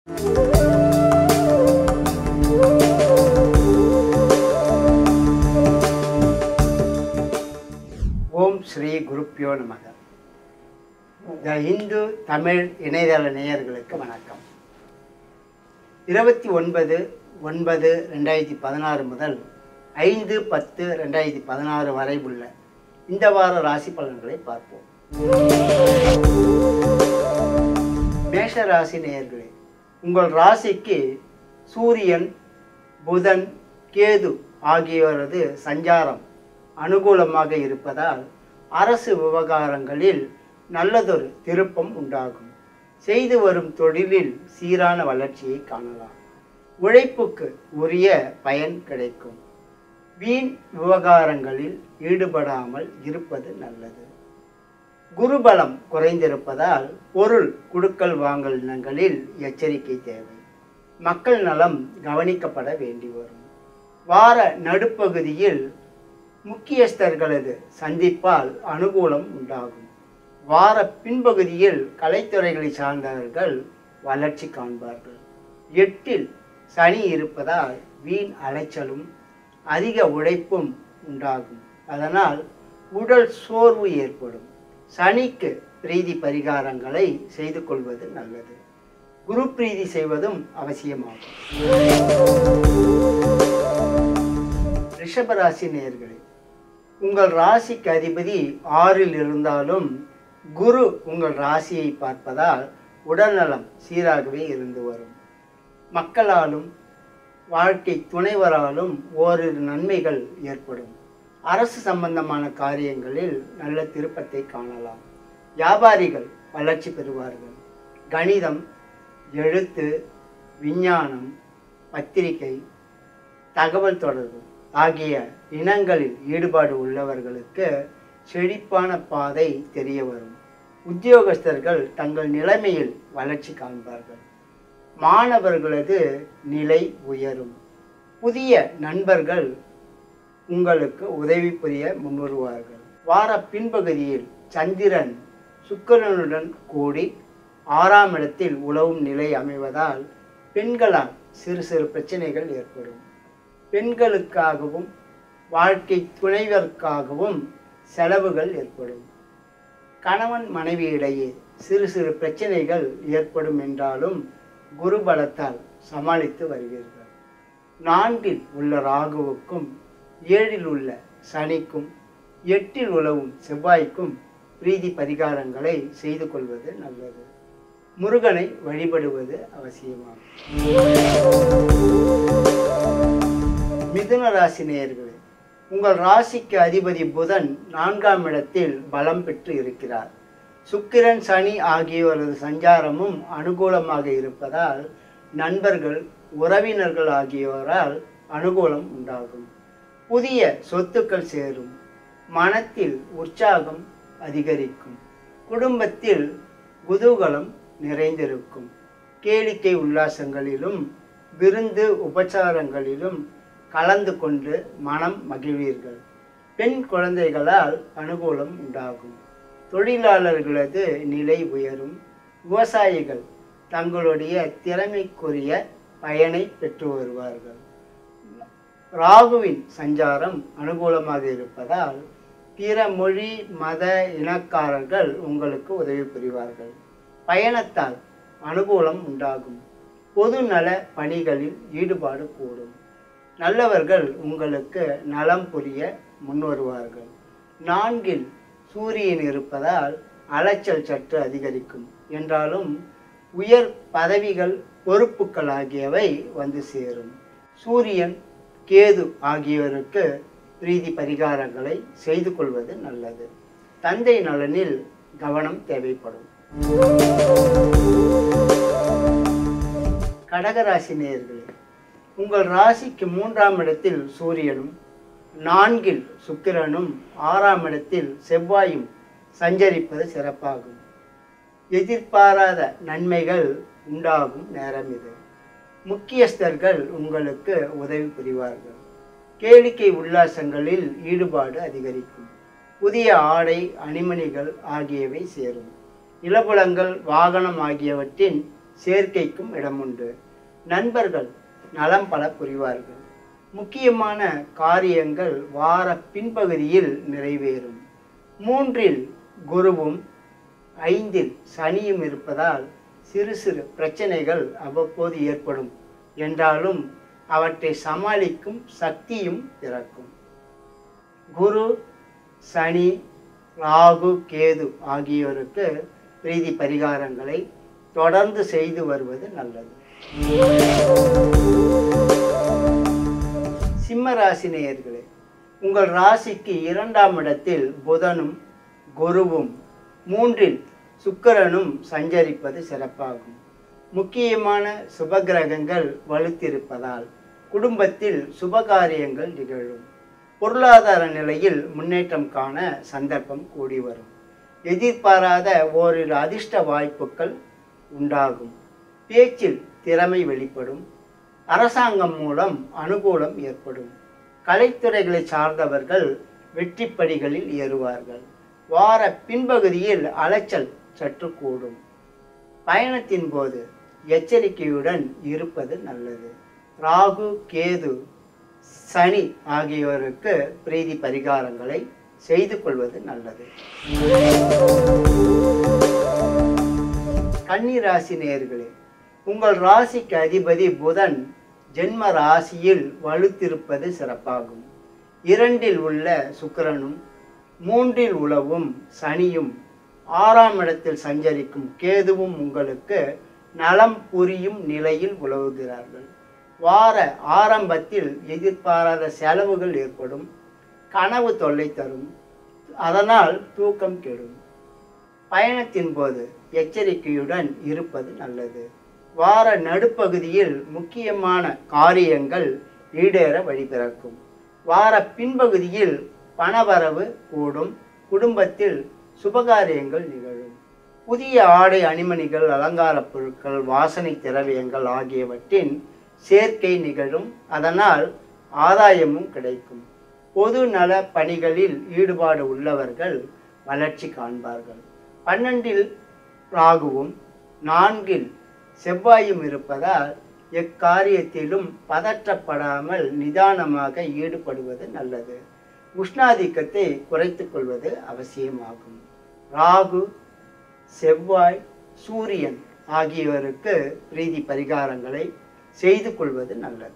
ஓம் ஸ்ரீ குருப்பியோ நமக த இந்து தமிழ் இணையதள நேயர்களுக்கு வணக்கம் இருபத்தி ஒன்பது ஒன்பது ரெண்டாயிரத்தி பதினாறு முதல் ஐந்து பத்து ரெண்டாயிரத்தி பதினாறு வரை உள்ள இந்த வார ராசி பலன்களை பார்ப்போம் மேஷ ராசி நேயர்களே உங்கள் ராசிக்கு சூரியன் புதன் கேது ஆகியோரது சஞ்சாரம் அனுகூலமாக இருப்பதால் அரசு விவகாரங்களில் நல்லதொரு திருப்பம் உண்டாகும் செய்து வரும் தொழிலில் சீரான வளர்ச்சியை காணலாம் உழைப்புக்கு உரிய பயன் கிடைக்கும் வீண் விவகாரங்களில் ஈடுபடாமல் இருப்பது நல்லது குருபலம் குறைந்திருப்பதால் பொருள் குடுக்கல் வாங்கல் இனங்களில் எச்சரிக்கை தேவை மக்கள் நலம் கவனிக்கப்பட வேண்டி வரும் வார நடுப்பகுதியில் முக்கியஸ்தர்களது சந்திப்பால் அனுகூலம் உண்டாகும் வார பின்பகுதியில் கலைத்துறைகளை சார்ந்தவர்கள் வளர்ச்சி காண்பார்கள் எட்டில் சனி இருப்பதால் வீண் அலைச்சலும் அதிக உழைப்பும் உண்டாகும் அதனால் உடல் சோர்வு ஏற்படும் சனிக்கு பிரீதி பரிகாரங்களை செய்து கொள்வது நல்லது குரு பிரீதி செய்வதும் அவசியமாகும் ரிஷபராசி நேயர்களே உங்கள் ராசிக்கு அதிபதி ஆறில் இருந்தாலும் குரு உங்கள் ராசியை பார்ப்பதால் உடல்நலம் சீராகவே இருந்து வரும் மக்களாலும் வாழ்க்கை துணைவராலும் ஓரிரு நன்மைகள் ஏற்படும் அரசு சம்பந்தமான காரியங்களில் நல்ல திருப்பத்தை காணலாம் வியாபாரிகள் வளர்ச்சி பெறுவார்கள் கணிதம் எழுத்து விஞ்ஞானம் பத்திரிகை தகவல் தொடர்பு ஆகிய இனங்களில் ஈடுபாடு உள்ளவர்களுக்கு செழிப்பான பாதை தெரிய வரும் உத்தியோகஸ்தர்கள் தங்கள் நிலைமையில் வளர்ச்சி காண்பார்கள் மாணவர்களது நிலை உயரும் புதிய நண்பர்கள் உங்களுக்கு உதவி புரிய முன்வருவார்கள் வார பின்பகுதியில் சந்திரன் சுக்கிரனுடன் கூடி ஆறாம் இடத்தில் உழவும் நிலை அமைவதால் பெண்களால் சிறு சிறு பிரச்சனைகள் ஏற்படும் பெண்களுக்காகவும் வாழ்க்கை துணைவருக்காகவும் செலவுகள் ஏற்படும் கணவன் மனைவியிடையே சிறு சிறு பிரச்சனைகள் ஏற்படும் என்றாலும் குரு பலத்தால் சமாளித்து வருவீர்கள் நான்கில் உள்ள ராகுவுக்கும் ஏழில் உள்ள சனிக்கும் எட்டில் உழவும் செவ்வாய்க்கும் பிரீதி பரிகாரங்களை செய்து கொள்வது நல்லது முருகனை வழிபடுவது அவசியமாகும் மிதுன ராசி நேயர்களே உங்கள் ராசிக்கு அதிபதி புதன் நான்காம் இடத்தில் பலம் பெற்று இருக்கிறார் சுக்கிரன் சனி ஆகியோரது சஞ்சாரமும் அனுகூலமாக இருப்பதால் நண்பர்கள் உறவினர்கள் ஆகியோரால் அனுகூலம் உண்டாகும் புதிய சொத்துக்கள் சேரும் மனத்தில் உற்சாகம் அதிகரிக்கும் குடும்பத்தில் குதூகலம் நிறைந்திருக்கும் கேளிக்கை உல்லாசங்களிலும் விருந்து உபச்சாரங்களிலும் கலந்து கொண்டு மனம் மகிழ்வீர்கள் பெண் குழந்தைகளால் அனுகூலம் உண்டாகும் தொழிலாளர்களது நிலை உயரும் விவசாயிகள் தங்களுடைய திறமைக்குரிய பயனை பெற்று வருவார்கள் ராகுவின் சஞ்சாரம் அனுகூலமாக இருப்பதால் பிற மொழி மத இனக்காரர்கள் உங்களுக்கு உதவி புரிவார்கள் பயணத்தால் அனுகூலம் உண்டாகும் பொது நல பணிகளில் ஈடுபாடு கூடும் நல்லவர்கள் உங்களுக்கு நலம் புரிய முன்வருவார்கள் நான்கில் சூரியன் இருப்பதால் அலைச்சல் சற்று அதிகரிக்கும் என்றாலும் உயர் பதவிகள் பொறுப்புகள் ஆகியவை வந்து சேரும் சூரியன் கேது ஆகியோருக்கு பிரீதி பரிகாரங்களை செய்து கொள்வது நல்லது தந்தை நலனில் கவனம் தேவைப்படும் கடகராசி நேயர்களே உங்கள் ராசிக்கு மூன்றாம் இடத்தில் சூரியனும் நான்கில் சுக்கிரனும் ஆறாம் இடத்தில் செவ்வாயும் சஞ்சரிப்பது சிறப்பாகும் எதிர்பாராத நன்மைகள் உண்டாகும் நேரம் இது முக்கியஸ்தர்கள் உங்களுக்கு உதவி புரிவார்கள் கேளிக்கை உல்லாசங்களில் ஈடுபாடு அதிகரிக்கும் புதிய ஆடை அணிமணிகள் ஆகியவை சேரும் நிலபுலங்கள் வாகனம் ஆகியவற்றின் சேர்க்கைக்கும் இடமுண்டு நண்பர்கள் நலம் பல புரிவார்கள் முக்கியமான காரியங்கள் வார பின்பகுதியில் நிறைவேறும் மூன்றில் குருவும் ஐந்தில் சனியும் இருப்பதால் சிறு சிறு பிரச்சனைகள் அவ்வப்போது ஏற்படும் என்றாலும் அவற்றை சமாளிக்கும் சக்தியும் பிறக்கும் குரு சனி ராகு கேது ஆகியோருக்கு பிரீதி பரிகாரங்களை தொடர்ந்து செய்து வருவது நல்லது சிம்ம ராசி நேயர்களே உங்கள் ராசிக்கு இரண்டாம் இடத்தில் புதனும் குருவும் மூன்றில் சுக்கிரனும் சஞ்சரிப்பது சிறப்பாகும் முக்கியமான சுபகிரகங்கள் வலுத்திருப்பதால் குடும்பத்தில் சுபகாரியங்கள் நிகழும் பொருளாதார நிலையில் முன்னேற்றம் காண சந்தர்ப்பம் கூடி வரும் எதிர்பாராத ஓரிரு அதிர்ஷ்ட வாய்ப்புகள் உண்டாகும் பேச்சில் திறமை வெளிப்படும் அரசாங்கம் மூலம் அனுகூலம் ஏற்படும் கலைத்துறைகளை சார்ந்தவர்கள் வெற்றிப்படிகளில் ஏறுவார்கள் வார பின்பகுதியில் அலைச்சல் சற்று கூடும் பயணத்தின் போது எச்சரிக்கையுடன் இருப்பது நல்லது ராகு கேது சனி ஆகியோருக்கு பிரீதி பரிகாரங்களை செய்து கொள்வது நல்லது கன்னி ராசி நேயர்களே உங்கள் ராசிக்கு அதிபதி புதன் ஜென்ம ராசியில் வலுத்திருப்பது சிறப்பாகும் இரண்டில் உள்ள சுக்கிரனும் மூன்றில் உலவும் சனியும் ஆறாம் இடத்தில் சஞ்சரிக்கும் கேதுவும் உங்களுக்கு நலம் புரியும் நிலையில் உலவுகிறார்கள் வார ஆரம்பத்தில் எதிர்பாராத செலவுகள் ஏற்படும் கனவு தொல்லை தரும் அதனால் தூக்கம் கெடும் பயணத்தின் போது எச்சரிக்கையுடன் இருப்பது நல்லது வார நடுப்பகுதியில் முக்கியமான காரியங்கள் ஈடேற வழிபிறக்கும் வார பின்பகுதியில் பணவரவு கூடும் குடும்பத்தில் சுபகாரியங்கள் நிகழும் புதிய ஆடை அணிமணிகள் அலங்காரப் பொருட்கள் வாசனை திரவியங்கள் ஆகியவற்றின் சேர்க்கை நிகழும் அதனால் ஆதாயமும் கிடைக்கும் பொது நல பணிகளில் ஈடுபாடு உள்ளவர்கள் வளர்ச்சி காண்பார்கள் பன்னெண்டில் ராகுவும் நான்கில் செவ்வாயும் இருப்பதால் எக்காரியத்திலும் பதற்றப்படாமல் நிதானமாக ஈடுபடுவது நல்லது உஷ்ணாதிக்கத்தை குறைத்துக் கொள்வது அவசியமாகும் ராகு செவ்வாய் சூரியன் ஆகியோருக்கு பிரீதி பரிகாரங்களை செய்து கொள்வது நல்லது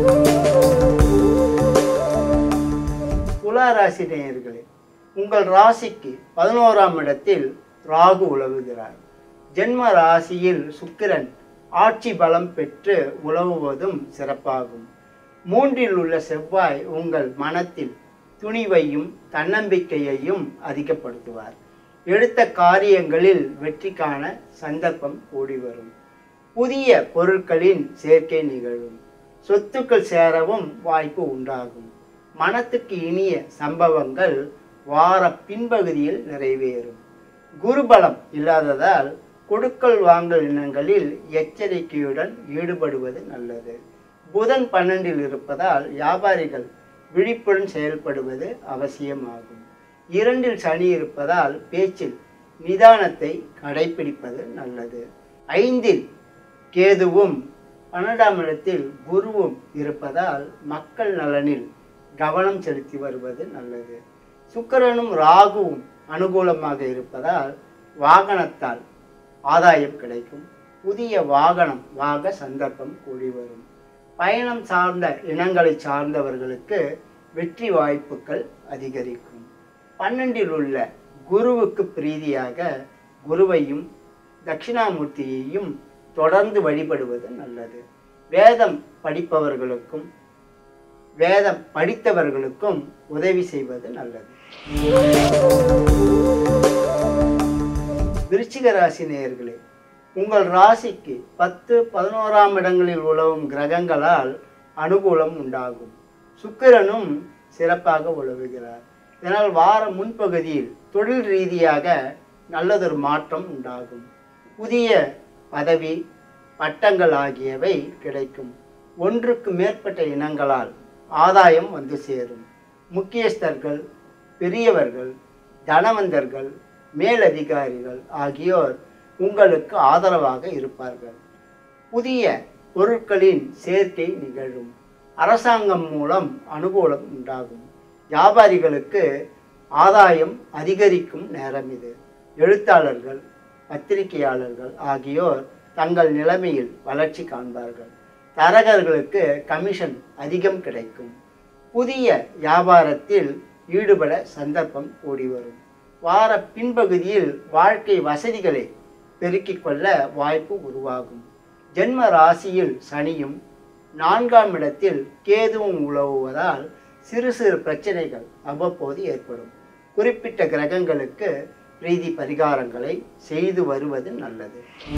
துலா ராசி நேயர்களே உங்கள் ராசிக்கு பதினோராம் இடத்தில் ராகு உலவுகிறார் ஜென்ம ராசியில் சுக்கிரன் ஆட்சி பலம் பெற்று உலவுவதும் சிறப்பாகும் மூன்றில் உள்ள செவ்வாய் உங்கள் மனத்தில் துணிவையும் தன்னம்பிக்கையையும் அதிகப்படுத்துவார் எடுத்த காரியங்களில் வெற்றி காண சந்தர்ப்பம் கூடி வரும் புதிய பொருட்களின் சேர்க்கை நிகழும் சொத்துக்கள் சேரவும் வாய்ப்பு உண்டாகும் மனத்துக்கு இனிய சம்பவங்கள் வார பின்பகுதியில் நிறைவேறும் குருபலம் இல்லாததால் கொடுக்கல் வாங்கல் இனங்களில் எச்சரிக்கையுடன் ஈடுபடுவது நல்லது புதன் பன்னெண்டில் இருப்பதால் வியாபாரிகள் விழிப்புடன் செயல்படுவது அவசியமாகும் இரண்டில் சனி இருப்பதால் பேச்சில் நிதானத்தை கடைபிடிப்பது நல்லது ஐந்தில் கேதுவும் பன்னெண்டாம் இடத்தில் குருவும் இருப்பதால் மக்கள் நலனில் கவனம் செலுத்தி வருவது நல்லது சுக்கிரனும் ராகுவும் அனுகூலமாக இருப்பதால் வாகனத்தால் ஆதாயம் கிடைக்கும் புதிய வாகனம் வாங்க சந்தர்ப்பம் கூடி வரும் பயணம் சார்ந்த இனங்களை சார்ந்தவர்களுக்கு வெற்றி வாய்ப்புகள் அதிகரிக்கும் பன்னெண்டில் உள்ள குருவுக்கு பிரீதியாக குருவையும் தட்சிணாமூர்த்தியையும் தொடர்ந்து வழிபடுவது நல்லது வேதம் படிப்பவர்களுக்கும் வேதம் படித்தவர்களுக்கும் உதவி செய்வது நல்லது விருச்சிக ராசி நேயர்களே உங்கள் ராசிக்கு பத்து பதினோராம் இடங்களில் உழவும் கிரகங்களால் அனுகூலம் உண்டாகும் சுக்கிரனும் சிறப்பாக உழவுகிறார் இதனால் வார முன்பகுதியில் தொழில் ரீதியாக நல்லதொரு மாற்றம் உண்டாகும் புதிய பதவி பட்டங்கள் ஆகியவை கிடைக்கும் ஒன்றுக்கு மேற்பட்ட இனங்களால் ஆதாயம் வந்து சேரும் முக்கியஸ்தர்கள் பெரியவர்கள் தனவந்தர்கள் மேலதிகாரிகள் ஆகியோர் உங்களுக்கு ஆதரவாக இருப்பார்கள் புதிய பொருட்களின் சேர்க்கை நிகழும் அரசாங்கம் மூலம் அனுகூலம் உண்டாகும் வியாபாரிகளுக்கு ஆதாயம் அதிகரிக்கும் நேரம் இது எழுத்தாளர்கள் பத்திரிகையாளர்கள் ஆகியோர் தங்கள் நிலைமையில் வளர்ச்சி காண்பார்கள் தரகர்களுக்கு கமிஷன் அதிகம் கிடைக்கும் புதிய வியாபாரத்தில் ஈடுபட சந்தர்ப்பம் கூடி வரும் வார பின்பகுதியில் வாழ்க்கை வசதிகளை பெருக்கிக் கொள்ள வாய்ப்பு உருவாகும் ஜென்ம ராசியில் சனியும் நான்காம் இடத்தில் கேதுவும் உழவுவதால் சிறு சிறு பிரச்சனைகள் அவ்வப்போது ஏற்படும் குறிப்பிட்ட கிரகங்களுக்கு பிரீதி பரிகாரங்களை செய்து வருவது நல்லது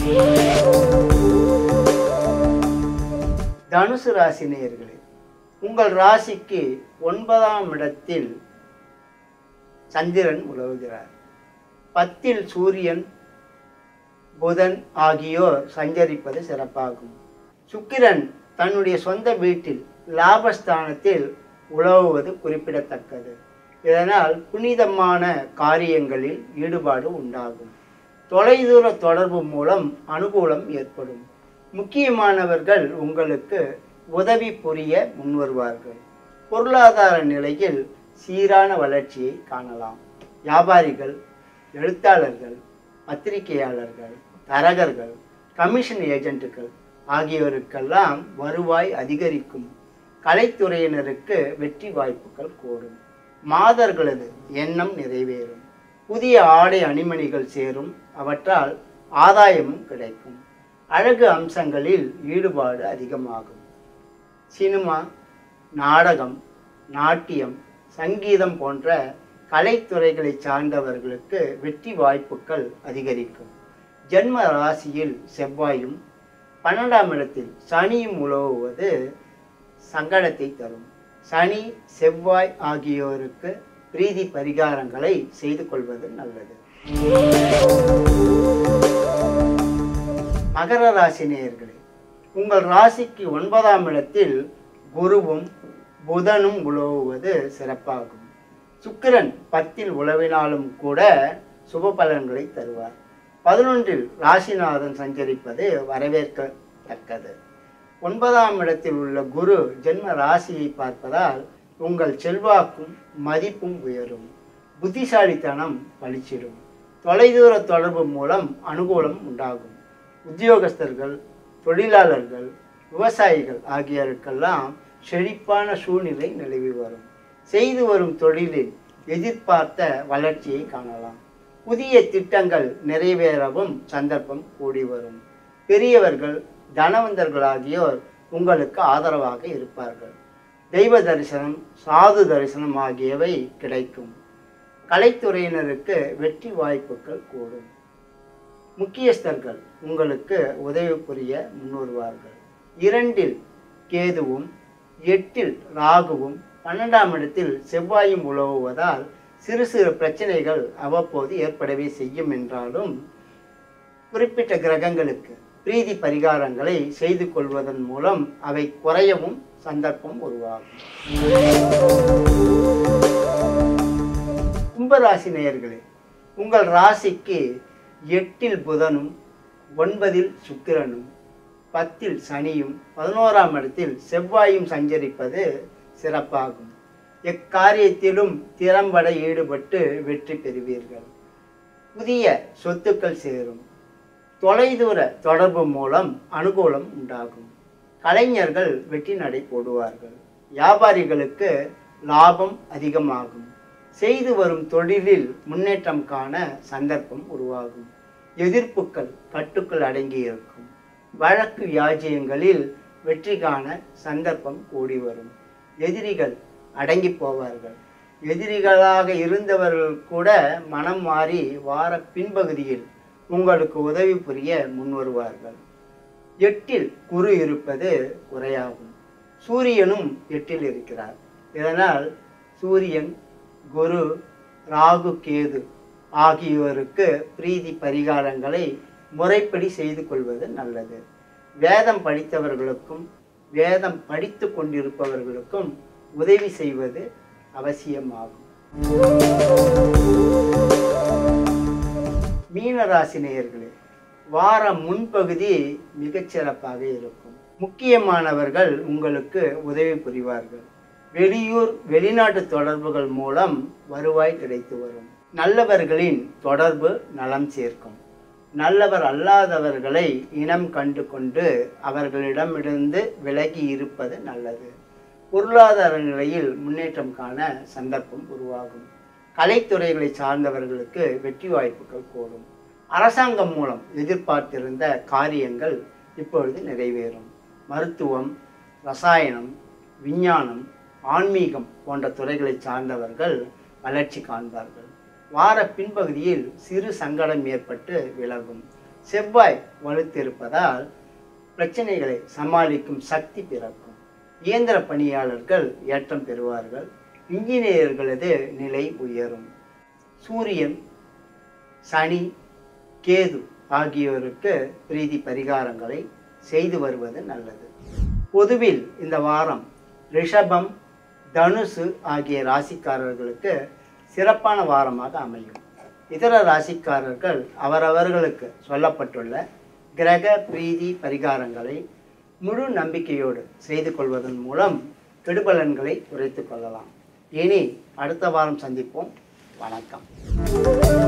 தனுசு ராசி நேயர்களே உங்கள் ராசிக்கு ஒன்பதாம் இடத்தில் சந்திரன் உலவுகிறார் பத்தில் சூரியன் புதன் ஆகியோர் சஞ்சரிப்பது சிறப்பாகும் சுக்கிரன் தன்னுடைய சொந்த வீட்டில் லாபஸ்தானத்தில் உழவுவது குறிப்பிடத்தக்கது இதனால் புனிதமான காரியங்களில் ஈடுபாடு உண்டாகும் தொலைதூர தொடர்பு மூலம் அனுகூலம் ஏற்படும் முக்கியமானவர்கள் உங்களுக்கு உதவி புரிய முன்வருவார்கள் பொருளாதார நிலையில் சீரான வளர்ச்சியை காணலாம் வியாபாரிகள் எழுத்தாளர்கள் பத்திரிகையாளர்கள் தரகர்கள் கமிஷன் ஏஜென்ட்டுகள் ஆகியோருக்கெல்லாம் வருவாய் அதிகரிக்கும் கலைத்துறையினருக்கு வெற்றி வாய்ப்புகள் கூடும் மாதர்களது எண்ணம் நிறைவேறும் புதிய ஆடை அணிமணிகள் சேரும் அவற்றால் ஆதாயமும் கிடைக்கும் அழகு அம்சங்களில் ஈடுபாடு அதிகமாகும் சினிமா நாடகம் நாட்டியம் சங்கீதம் போன்ற கலைத்துறைகளை சார்ந்தவர்களுக்கு வெற்றி வாய்ப்புகள் அதிகரிக்கும் ஜென்ம ராசியில் செவ்வாயும் பன்னெண்டாம் இடத்தில் சனியும் உழவுவது சங்கடத்தை தரும் சனி செவ்வாய் ஆகியோருக்கு பிரீதி பரிகாரங்களை செய்து கொள்வது நல்லது மகர ராசி நேயர்களே உங்கள் ராசிக்கு ஒன்பதாம் இடத்தில் குருவும் புதனும் உழவுவது சிறப்பாகும் சுக்கிரன் பத்தில் உழவினாலும் கூட சுப பலன்களை தருவார் பதினொன்றில் ராசிநாதன் சஞ்சரிப்பது வரவேற்கத்தக்கது ஒன்பதாம் இடத்தில் உள்ள குரு ஜென்ம ராசியை பார்ப்பதால் உங்கள் செல்வாக்கும் மதிப்பும் உயரும் புத்திசாலித்தனம் பளிச்சிடும் தொலைதூர தொடர்பு மூலம் அனுகூலம் உண்டாகும் உத்தியோகஸ்தர்கள் தொழிலாளர்கள் விவசாயிகள் ஆகியோருக்கெல்லாம் செழிப்பான சூழ்நிலை நிலவி வரும் செய்து வரும் தொழிலில் எதிர்பார்த்த வளர்ச்சியை காணலாம் புதிய திட்டங்கள் நிறைவேறவும் சந்தர்ப்பம் கூடி வரும் பெரியவர்கள் தனவந்தர்கள் ஆகியோர் உங்களுக்கு ஆதரவாக இருப்பார்கள் தெய்வ தரிசனம் சாது தரிசனம் ஆகியவை கிடைக்கும் கலைத்துறையினருக்கு வெற்றி வாய்ப்புகள் கூடும் முக்கியஸ்தர்கள் உங்களுக்கு உதவி புரிய முன்வருவார்கள் இரண்டில் கேதுவும் எட்டில் ராகுவும் பன்னெண்டாம் இடத்தில் செவ்வாயும் உழவுவதால் சிறு சிறு பிரச்சனைகள் அவ்வப்போது ஏற்படவே செய்யும் என்றாலும் குறிப்பிட்ட கிரகங்களுக்கு பிரீதி பரிகாரங்களை செய்து கொள்வதன் மூலம் அவை குறையவும் சந்தர்ப்பம் உருவாகும் கும்பராசி நேயர்களே உங்கள் ராசிக்கு எட்டில் புதனும் ஒன்பதில் சுக்கிரனும் பத்தில் சனியும் பதினோராம் இடத்தில் செவ்வாயும் சஞ்சரிப்பது சிறப்பாகும் எக்காரியத்திலும் திறம்பட ஈடுபட்டு வெற்றி பெறுவீர்கள் புதிய சொத்துக்கள் சேரும் தொலைதூர தொடர்பு மூலம் அனுகூலம் உண்டாகும் கலைஞர்கள் வெற்றி நடை போடுவார்கள் வியாபாரிகளுக்கு லாபம் அதிகமாகும் செய்து வரும் தொழிலில் முன்னேற்றம் காண சந்தர்ப்பம் உருவாகும் எதிர்ப்புகள் கட்டுக்குள் அடங்கியிருக்கும் வழக்கு வியாஜியங்களில் வெற்றி காண சந்தர்ப்பம் கூடி வரும் எதிரிகள் அடங்கி போவார்கள் எதிரிகளாக இருந்தவர்கள் கூட மனம் மாறி வார பின்பகுதியில் உங்களுக்கு உதவி புரிய முன்வருவார்கள் எட்டில் குரு இருப்பது குறையாகும் சூரியனும் எட்டில் இருக்கிறார் இதனால் சூரியன் குரு ராகு கேது ஆகியோருக்கு பிரீதி பரிகாரங்களை முறைப்படி செய்து கொள்வது நல்லது வேதம் படித்தவர்களுக்கும் வேதம் படித்து கொண்டிருப்பவர்களுக்கும் உதவி செய்வது அவசியமாகும் மீனராசி நேயர்களே வார முன்பகுதி மிகச் சிறப்பாக இருக்கும் முக்கியமானவர்கள் உங்களுக்கு உதவி புரிவார்கள் வெளியூர் வெளிநாட்டு தொடர்புகள் மூலம் வருவாய் கிடைத்து வரும் நல்லவர்களின் தொடர்பு நலம் சேர்க்கும் நல்லவர் அல்லாதவர்களை இனம் கண்டு கொண்டு அவர்களிடமிருந்து விலகி இருப்பது நல்லது பொருளாதார நிலையில் முன்னேற்றம் காண சந்தர்ப்பம் உருவாகும் கலைத்துறைகளை சார்ந்தவர்களுக்கு வெற்றி வாய்ப்புகள் கூடும் அரசாங்கம் மூலம் எதிர்பார்த்திருந்த காரியங்கள் இப்பொழுது நிறைவேறும் மருத்துவம் ரசாயனம் விஞ்ஞானம் ஆன்மீகம் போன்ற துறைகளை சார்ந்தவர்கள் வளர்ச்சி காண்பார்கள் வார பின்பகுதியில் சிறு சங்கடம் ஏற்பட்டு விலகும் செவ்வாய் வலுத்திருப்பதால் பிரச்சனைகளை சமாளிக்கும் சக்தி பிறக்கும் இயந்திர பணியாளர்கள் ஏற்றம் பெறுவார்கள் இன்ஜினியர்களது நிலை உயரும் சூரியன் சனி கேது ஆகியோருக்கு பிரீதி பரிகாரங்களை செய்து வருவது நல்லது பொதுவில் இந்த வாரம் ரிஷபம் தனுசு ஆகிய ராசிக்காரர்களுக்கு சிறப்பான வாரமாக அமையும் இதர ராசிக்காரர்கள் அவரவர்களுக்கு சொல்லப்பட்டுள்ள கிரக பிரீதி பரிகாரங்களை முழு நம்பிக்கையோடு செய்து கொள்வதன் மூலம் கெடுபலன்களை குறைத்து கொள்ளலாம் இனி அடுத்த வாரம் சந்திப்போம் வணக்கம்